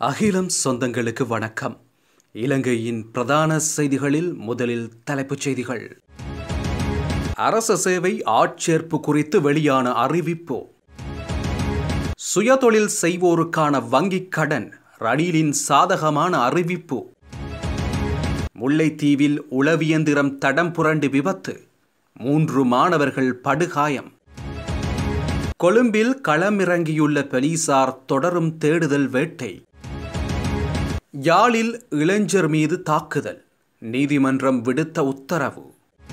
அகிலம் சொந்தங்களுக்கு வணக்கம் இலங்கையின் பிரதான செய்திகளில் முதலில் தலைப்புச் செய்திகள் அரச சேவை ஆட்சேர்ப்பு குறித்து வெளியான அறிவிப்பு சுயதொழில் செய்வோருக்கான வங்கிக் கடன் ரணிலின் சாதகமான அறிவிப்பு முல்லைத்தீவில் உளவியந்திரம் தடம் புரண்டு விபத்து மூன்று மாணவர்கள் படுகாயம் கொழும்பில் களமிறங்கியுள்ள போலீசார் தொடரும் தேடுதல் வேட்டை யாழில் இளைஞர் மீது தாக்குதல் நீதிமன்றம் விடுத்த உத்தரவு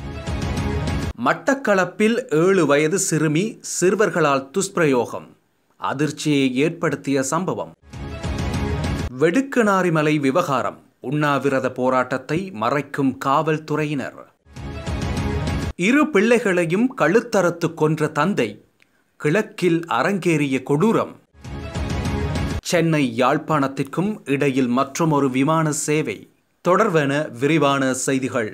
மட்டக்களப்பில் ஏழு வயது சிறுமி சிறுவர்களால் துஷ்பிரயோகம் அதிர்ச்சியை ஏற்படுத்திய சம்பவம் வெடுக்குநாரிமலை விவகாரம் உண்ணாவிரத போராட்டத்தை மறைக்கும் காவல்துறையினர் இரு பிள்ளைகளையும் கழுத்தறுத்து கொன்ற தந்தை கிழக்கில் அரங்கேறிய கொடூரம் சென்னை யாழ்ப்பாணத்திற்கும் இடையில் மற்றொரு விமான சேவை தொடர்வென விரிவான செய்திகள்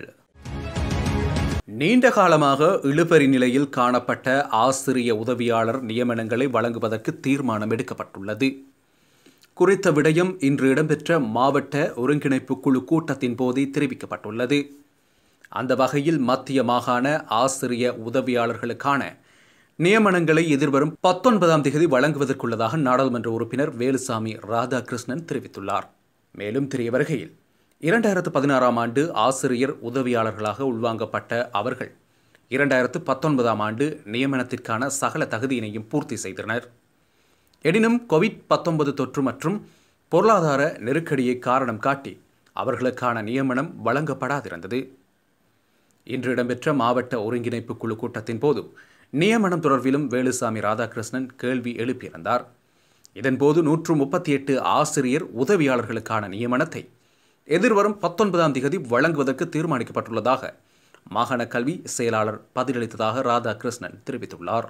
நீண்ட காலமாக இழுபறி நிலையில் காணப்பட்ட ஆசிரிய உதவியாளர் நியமனங்களை வழங்குவதற்கு தீர்மானம் எடுக்கப்பட்டுள்ளது குறித்த விடயம் இன்று இடம்பெற்ற மாவட்ட ஒருங்கிணைப்பு குழு கூட்டத்தின் போதே தெரிவிக்கப்பட்டுள்ளது அந்த வகையில் மத்திய மாகாண ஆசிரிய உதவியாளர்களுக்கான நியமனங்களை எதிர்வரும் பத்தொன்பதாம் தேதி வழங்குவதற்குள்ளதாக நாடாளுமன்ற உறுப்பினர் வேலுசாமி ராதாகிருஷ்ணன் தெரிவித்துள்ளார் மேலும் தெரிய வருகையில் இரண்டாயிரத்து பதினாறாம் ஆண்டு ஆசிரியர் உதவியாளர்களாக உள்வாங்கப்பட்ட அவர்கள் இரண்டாயிரத்து பத்தொன்பதாம் ஆண்டு நியமனத்திற்கான சகல தகுதியினையும் பூர்த்தி செய்தனர் எனினும் கோவிட் பத்தொன்பது தொற்று மற்றும் பொருளாதார நெருக்கடியை காரணம் காட்டி அவர்களுக்கான நியமனம் வழங்கப்படாதிருந்தது இன்று இடம்பெற்ற மாவட்ட ஒருங்கிணைப்பு குழு கூட்டத்தின் போது நியமனம் தொடர்பிலும் வேலுசாமி ராதாகிருஷ்ணன் கேள்வி எழுப்பியிருந்தார் இதன்போது நூற்று முப்பத்தி எட்டு ஆசிரியர் உதவியாளர்களுக்கான நியமனத்தை எதிர்வரும் பத்தொன்பதாம் திகதி வழங்குவதற்கு தீர்மானிக்கப்பட்டுள்ளதாக மாகாண கல்வி செயலாளர் பதிலளித்ததாக ராதாகிருஷ்ணன் தெரிவித்துள்ளார்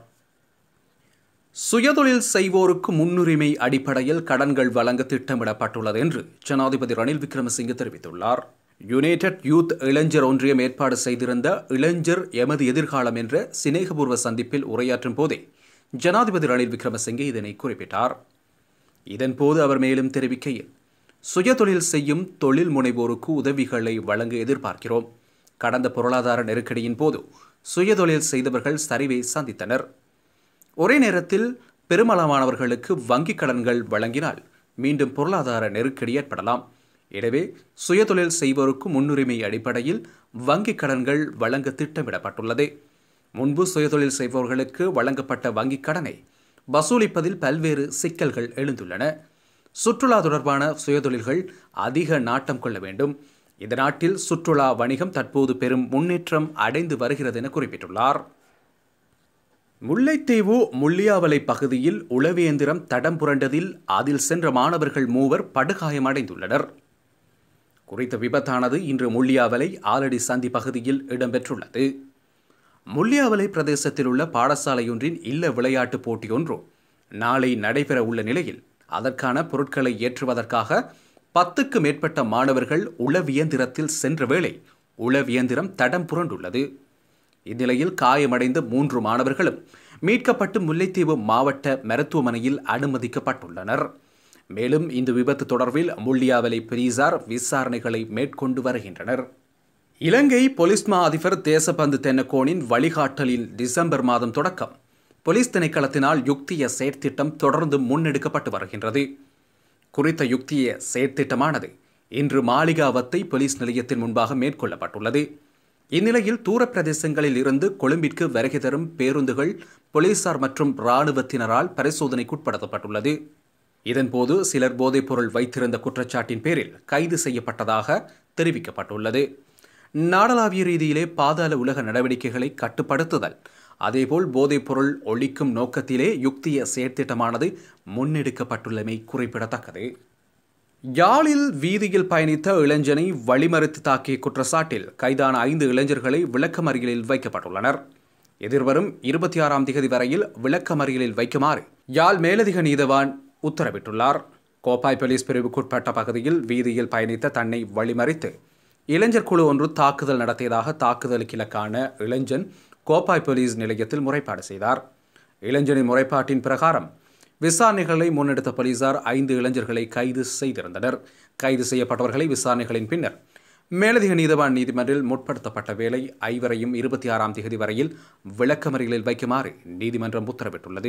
சுயதொழில் செய்வோருக்கு முன்னுரிமை அடிப்படையில் கடன்கள் வழங்க திட்டமிடப்பட்டுள்ளது என்று ஜனாதிபதி ரணில் விக்ரமசிங்கே தெரிவித்துள்ளார் யுனைடெட் யூத் இளைஞர் ஒன்றியம் ஏற்பாடு செய்திருந்த இளைஞர் எமது எதிர்காலம் என்ற சிநேகபூர்வ சந்திப்பில் உரையாற்றும் போதே ஜனாதிபதி ரணில் விக்ரமசிங்கே இதனை குறிப்பிட்டார் இதன்போது அவர் மேலும் தெரிவிக்கையில் சுயதொழில் செய்யும் தொழில் முனைவோருக்கு உதவிகளை வழங்க எதிர்பார்க்கிறோம் கடந்த பொருளாதார நெருக்கடியின் போது சுயதொழில் செய்தவர்கள் சரிவை சந்தித்தனர் ஒரே நேரத்தில் பெருமளவானவர்களுக்கு வங்கிக் கடன்கள் வழங்கினால் மீண்டும் பொருளாதார நெருக்கடி ஏற்படலாம் எனவே சுயதொழில் செய்வோருக்கு முன்னுரிமை அடிப்படையில் வங்கிக் கடன்கள் வழங்க திட்டமிடப்பட்டுள்ளது முன்பு சுயதொழில் செய்பவர்களுக்கு வழங்கப்பட்ட வங்கிக் கடனை வசூலிப்பதில் பல்வேறு சிக்கல்கள் எழுந்துள்ளன சுற்றுலா தொடர்பான சுயதொழில்கள் அதிக நாட்டம் கொள்ள வேண்டும் இந்த நாட்டில் சுற்றுலா வணிகம் தற்போது பெரும் முன்னேற்றம் அடைந்து வருகிறது என குறிப்பிட்டுள்ளார் முல்லைத்தீவு முள்ளியாவலை பகுதியில் உளவியந்திரம் தடம் புரண்டதில் அதில் சென்ற மாணவர்கள் மூவர் படுகாயமடைந்துள்ளனர் குறித்த விபத்தானது இன்று முள்ளியாவலை ஆலடி சந்தி பகுதியில் இடம்பெற்றுள்ளது முள்ளியாவலை பிரதேசத்தில் உள்ள பாடசாலையொன்றின் இல்ல விளையாட்டுப் போட்டியொன்று நாளை நடைபெற உள்ள நிலையில் அதற்கான பொருட்களை ஏற்றுவதற்காக பத்துக்கு மேற்பட்ட மாணவர்கள் உளவியந்திரத்தில் சென்ற வேளை உளவியந்திரம் தடம் புரண்டுள்ளது இந்நிலையில் காயமடைந்த மூன்று மாணவர்களும் மீட்கப்பட்டு முல்லைத்தீவு மாவட்ட மருத்துவமனையில் அனுமதிக்கப்பட்டுள்ளனர் மேலும் இந்த விபத்து தொடர்பில் முள்ளியாவலை போலீசார் விசாரணைகளை மேற்கொண்டு வருகின்றனர் இலங்கை பொலிஸ் மா அதிபர் தேசபந்து தென்னக்கோனின் வழிகாட்டலில் டிசம்பர் மாதம் தொடக்கம் போலீஸ் திணைக்களத்தினால் யுக்திய செயற்திட்டம் தொடர்ந்து முன்னெடுக்கப்பட்டு வருகின்றது குறித்த யுக்திய செயற்திட்டமானது இன்று மாளிகாவத்தை போலீஸ் நிலையத்தின் முன்பாக மேற்கொள்ளப்பட்டுள்ளது இந்நிலையில் தூர பிரதேசங்களில் இருந்து கொழும்பிற்கு வருகை தரும் பேருந்துகள் போலீசார் மற்றும் இராணுவத்தினரால் பரிசோதனைக்குட்படுத்தப்பட்டுள்ளது இதன்போது சிலர் போதைப்பொருள் வைத்திருந்த குற்றச்சாட்டின் பேரில் கைது செய்யப்பட்டதாக தெரிவிக்கப்பட்டுள்ளது நாடளாவிய ரீதியிலே பாதாள உலக நடவடிக்கைகளை கட்டுப்படுத்துதல் அதேபோல் போதைப்பொருள் ஒழிக்கும் நோக்கத்திலே யுக்திய செயற்திட்டமானது முன்னெடுக்கப்பட்டுள்ளமை குறிப்பிடத்தக்கது யாழில் வீதியில் பயணித்த இளைஞனை வழிமறித்து தாக்கிய குற்றச்சாட்டில் கைதான ஐந்து இளைஞர்களை விளக்கமறியலில் வைக்கப்பட்டுள்ளனர் எதிர்வரும் இருபத்தி ஆறாம் திகதி வரையில் விளக்கமறியலில் வைக்குமாறு யாழ் மேலதிக நீதவான் உத்தரவிட்டுள்ளார் கோப்பாய் போலீஸ் பிரிவுக்குட்பட்ட பகுதியில் வீதியில் பயணித்த தன்னை வழிமறித்து இளைஞர் குழு ஒன்று தாக்குதல் நடத்தியதாக தாக்குதலுக்கு இலக்கான இளைஞன் கோப்பாய் போலீஸ் நிலையத்தில் முறைப்பாடு செய்தார் இளைஞனின் முறைப்பாட்டின் பிரகாரம் விசாரணைகளை முன்னெடுத்த போலீசார் ஐந்து இளைஞர்களை கைது செய்திருந்தனர் கைது செய்யப்பட்டவர்களை விசாரணைகளின் பின்னர் மேலதிக நீதவான் நீதிமன்றில் முற்படுத்தப்பட்ட வேளை ஐவரையும் இருபத்தி ஆறாம் தேதி வரையில் விளக்கமறியலில் வைக்குமாறு நீதிமன்றம் உத்தரவிட்டுள்ளது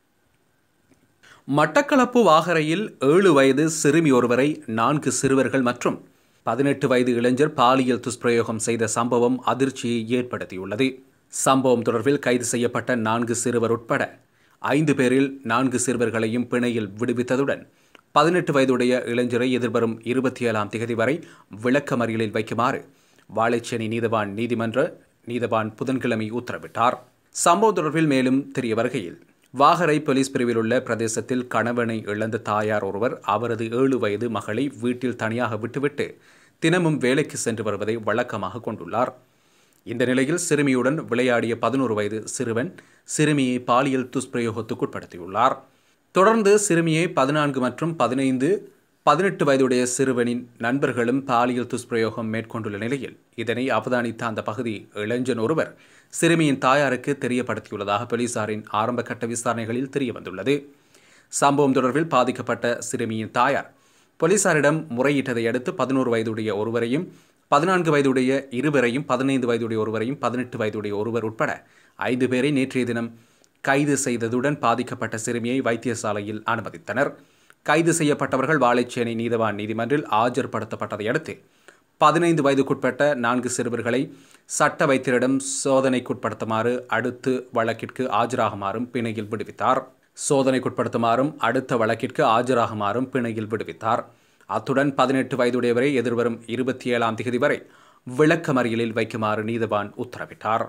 மட்டக்களப்பு வாகரையில் ஏழு வயது சிறுமி ஒருவரை நான்கு சிறுவர்கள் மற்றும் பதினெட்டு வயது இளைஞர் பாலியல் துஷ்பிரயோகம் செய்த சம்பவம் அதிர்ச்சியை ஏற்படுத்தியுள்ளது சம்பவம் தொடர்பில் கைது செய்யப்பட்ட நான்கு சிறுவர் உட்பட ஐந்து பேரில் நான்கு சிறுவர்களையும் பிணையில் விடுவித்ததுடன் பதினெட்டு வயதுடைய இளைஞரை எதிர்வரும் இருபத்தி ஏழாம் தேதி வரை விளக்கமறியலில் வைக்குமாறு வாழைச்சேனை நீதவான் நீதிமன்ற நீதவான் புதன்கிழமை உத்தரவிட்டார் சம்பவம் தொடர்பில் மேலும் தெரிய வருகையில் வாகரை போலீஸ் பிரிவில் உள்ள பிரதேசத்தில் கணவனை இழந்த தாயார் ஒருவர் அவரது ஏழு வயது மகளை வீட்டில் தனியாக விட்டுவிட்டு தினமும் வேலைக்கு சென்று வருவதை வழக்கமாக கொண்டுள்ளார் இந்த நிலையில் சிறுமியுடன் விளையாடிய பதினோரு வயது சிறுவன் சிறுமியை பாலியல் துஷ்பிரயோகத்துக்குட்படுத்தியுள்ளார் தொடர்ந்து சிறுமியை பதினான்கு மற்றும் பதினைந்து பதினெட்டு வயதுடைய சிறுவனின் நண்பர்களும் பாலியல் துஷ்பிரயோகம் மேற்கொண்டுள்ள நிலையில் இதனை அவதானித்த அந்த பகுதி இளைஞன் ஒருவர் சிறுமியின் தாயாருக்கு தெரியப்படுத்தியுள்ளதாக போலீசாரின் ஆரம்ப கட்ட விசாரணைகளில் தெரியவந்துள்ளது சம்பவம் தொடர்பில் பாதிக்கப்பட்ட சிறுமியின் தாயார் போலீசாரிடம் முறையிட்டதை அடுத்து பதினோரு வயதுடைய ஒருவரையும் பதினான்கு வயதுடைய இருவரையும் பதினைந்து வயதுடைய ஒருவரையும் பதினெட்டு வயதுடைய ஒருவர் உட்பட ஐந்து பேரை நேற்றைய தினம் கைது செய்ததுடன் பாதிக்கப்பட்ட சிறுமியை வைத்தியசாலையில் அனுமதித்தனர் கைது செய்யப்பட்டவர்கள் வாழைச்சேனை நீதவான் நீதிமன்றில் ஆஜர்படுத்தப்பட்டதை அடுத்து பதினைந்து வயதுக்குட்பட்ட நான்கு சிறுவர்களை சட்ட வைத்தியரிடம் சோதனைக்குட்படுத்துமாறு அடுத்து வழக்கிற்கு ஆஜராகுமாறும் பிணையில் விடுவித்தார் சோதனைக்குட்படுத்துமாறும் அடுத்த வழக்கிற்கு ஆஜராகுமாறும் பிணையில் விடுவித்தார் அத்துடன் பதினெட்டு வயதுடையவரை எதிர்வரும் இருபத்தி ஏழாம் தேதி வரை விளக்கமறியலில் வைக்குமாறு நீதவான் உத்தரவிட்டார்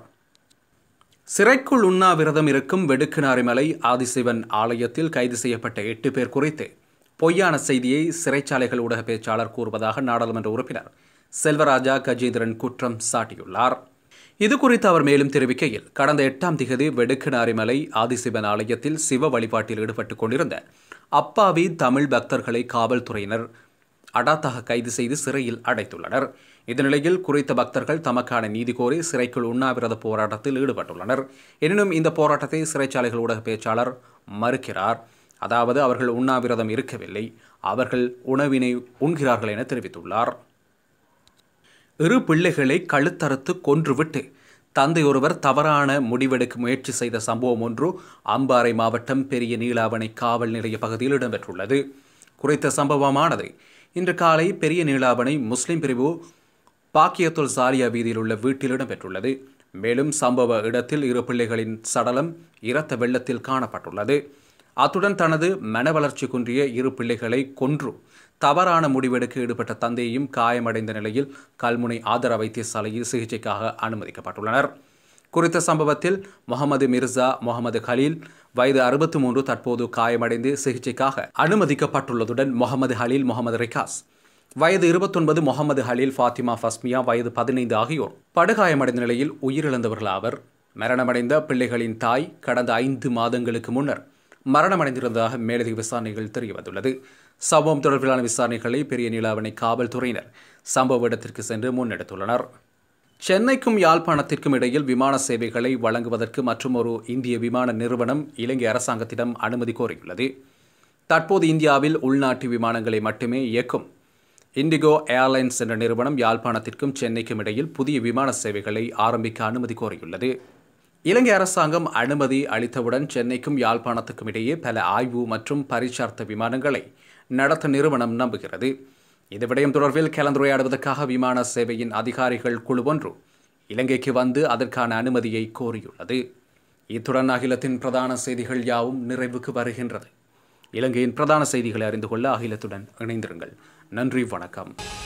சிறைக்குள் உண்ணாவிரதம் இருக்கும் வெடுக்குநாரிமலை ஆதிசிவன் ஆலயத்தில் கைது செய்யப்பட்ட எட்டு பேர் குறித்து பொய்யான செய்தியை சிறைச்சாலைகள் ஊடக பேச்சாளர் கூறுவதாக நாடாளுமன்ற உறுப்பினர் செல்வராஜா கஜேந்திரன் குற்றம் சாட்டியுள்ளார் இது குறித்து அவர் மேலும் தெரிவிக்கையில் கடந்த எட்டாம் திகதி வெடுக்குநாரிமலை ஆதிசிவன் ஆலயத்தில் சிவ வழிபாட்டில் ஈடுபட்டுக் கொண்டிருந்த அப்பாவி தமிழ் பக்தர்களை காவல்துறையினர் அடாத்தாக கைது செய்து சிறையில் அடைத்துள்ளனர் இந்த நிலையில் குறித்த பக்தர்கள் தமக்கான நீதி கோரி சிறைக்குள் உண்ணாவிரத போராட்டத்தில் ஈடுபட்டுள்ளனர் எனினும் இந்த போராட்டத்தை சிறைச்சாலைகள் ஊடக பேச்சாளர் மறுக்கிறார் அதாவது அவர்கள் உண்ணாவிரதம் இருக்கவில்லை அவர்கள் உணவினை உண்கிறார்கள் என தெரிவித்துள்ளார் இரு பிள்ளைகளை கழுத்தறுத்து கொன்றுவிட்டு தந்தை ஒருவர் தவறான முடிவெடுக்க முயற்சி செய்த சம்பவம் ஒன்று அம்பாறை மாவட்டம் பெரிய நீலாவணை காவல் நிலைய பகுதியில் இடம்பெற்றுள்ளது குறித்த சம்பவமானது இன்று காலை பெரிய நீலாவணை முஸ்லிம் பிரிவு பாக்கியத்துல் சாலியா வீதியில் உள்ள வீட்டில் இடம்பெற்றுள்ளது மேலும் சம்பவ இடத்தில் இரு பிள்ளைகளின் சடலம் இரத்த வெள்ளத்தில் காணப்பட்டுள்ளது அத்துடன் தனது மன வளர்ச்சி குன்றிய இரு பிள்ளைகளை கொன்று தவறான முடிவெடுக்க ஈடுபட்ட தந்தையையும் காயமடைந்த நிலையில் கல்முனை ஆதர வைத்தியசாலையில் சிகிச்சைக்காக அனுமதிக்கப்பட்டுள்ளனர் குறித்த சம்பவத்தில் முகமது மிர்சா முகமது கலீல் வயது அறுபத்தி மூன்று தற்போது காயமடைந்து சிகிச்சைக்காக அனுமதிக்கப்பட்டுள்ளதுடன் முகமது ஹலீல் முகமது ரிகாஸ் வயது இருபத்தொன்பது முகமது ஹலீல் ஃபாத்திமா ஃபஸ்மியா வயது பதினைந்து ஆகியோர் படுகாயமடைந்த நிலையில் உயிரிழந்தவர்கள் ஆவர் மரணமடைந்த பிள்ளைகளின் தாய் கடந்த ஐந்து மாதங்களுக்கு முன்னர் மரணமடைந்திருந்ததாக மேலதிக விசாரணைகள் தெரியவந்துள்ளது சம்பவம் தொடர்பிலான விசாரணைகளை பெரிய நீலாவணை காவல்துறையினர் சம்பவ இடத்திற்கு சென்று முன்னெடுத்துள்ளனர் சென்னைக்கும் யாழ்ப்பாணத்திற்கும் இடையில் விமான சேவைகளை வழங்குவதற்கு மற்றும் ஒரு இந்திய விமான நிறுவனம் இலங்கை அரசாங்கத்திடம் அனுமதி கோரியுள்ளது தற்போது இந்தியாவில் உள்நாட்டு விமானங்களை மட்டுமே இயக்கும் இண்டிகோ ஏர்லைன்ஸ் என்ற நிறுவனம் யாழ்ப்பாணத்திற்கும் சென்னைக்கும் இடையில் புதிய விமான சேவைகளை ஆரம்பிக்க அனுமதி கோரியுள்ளது இலங்கை அரசாங்கம் அனுமதி அளித்தவுடன் சென்னைக்கும் யாழ்ப்பாணத்துக்கும் இடையே பல ஆய்வு மற்றும் பரிச்சார்த்த விமானங்களை நடத்த நிறுவனம் நம்புகிறது இந்த விடயம் தொடர்பில் கலந்துரையாடுவதற்காக விமான சேவையின் அதிகாரிகள் குழு ஒன்று இலங்கைக்கு வந்து அதற்கான அனுமதியை கோரியுள்ளது இத்துடன் அகிலத்தின் பிரதான செய்திகள் யாவும் நிறைவுக்கு வருகின்றது இலங்கையின் பிரதான செய்திகளை அறிந்து கொள்ள அகிலத்துடன் இணைந்திருங்கள் நன்றி வணக்கம்